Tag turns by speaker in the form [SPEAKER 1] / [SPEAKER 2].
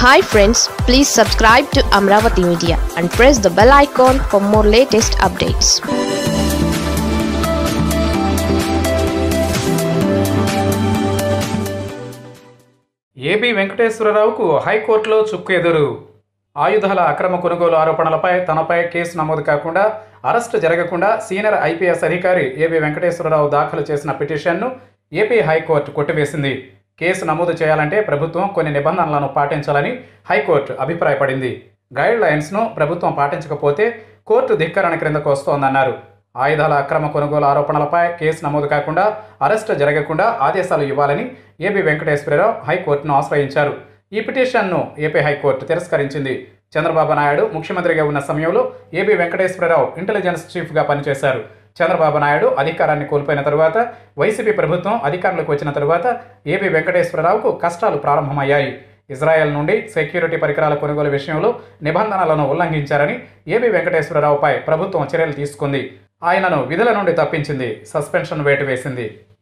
[SPEAKER 1] hi friends please subscribe to Amaravati media and press the bell icon for more latest updates
[SPEAKER 2] AB వెంకటేశ్వరరావుకు హైకోర్టులో చుక్కు ఎదురు ఆయుధాల అక్రమ కొనుగోలు ఆరోపణలపై తనపై కేసు నమోదు కాకుండా అరెస్టు జరగకుండా సీనియర్ ఐపీఎస్ అధికారి ఏబీ వెంకటేశ్వరరావు దాఖలు చేసిన పిటిషన్ను ఏపీ హైకోర్టు కొట్టివేసింది కేసు నమోదు చేయాలంటే ప్రభుత్వం కొన్ని నిబంధనలను పాటించాలని హైకోర్టు అభిప్రాయపడింది గైడ్ లైన్స్ను ప్రభుత్వం పాటించకపోతే కోర్టు ధిక్కరణ క్రిందకు వస్తోందన్నారు ఆయుధాల అక్రమ కొనుగోలు ఆరోపణలపై కేసు నమోదు కాకుండా అరెస్టు జరగకుండా ఆదేశాలు ఇవ్వాలని ఏబీ వెంకటేశ్వరరావు హైకోర్టును ఆశ్రయించారు ఈ పిటిషన్ను ఏపీ హైకోర్టు తిరస్కరించింది చంద్రబాబు నాయుడు ముఖ్యమంత్రిగా ఉన్న సమయంలో ఏబీ వెంకటేశ్వరరావు ఇంటెలిజెన్స్ చీఫ్గా పనిచేశారు చంద్రబాబు నాయుడు అధికారాన్ని కోల్పోయిన తరువాత వైసీపీ ప్రభుత్వం అధికారంలోకి వచ్చిన తరువాత ఏబీ వెంకటేశ్వరరావుకు కష్టాలు ప్రారంభమయ్యాయి ఇజ్రాయెల్ నుండి సెక్యూరిటీ పరికరాల కొనుగోలు విషయంలో నిబంధనలను ఉల్లంఘించారని ఏబీ వెంకటేశ్వరరావుపై ప్రభుత్వం చర్యలు తీసుకుంది ఆయనను విధుల నుండి తప్పించింది సస్పెన్షన్ వేటు వేసింది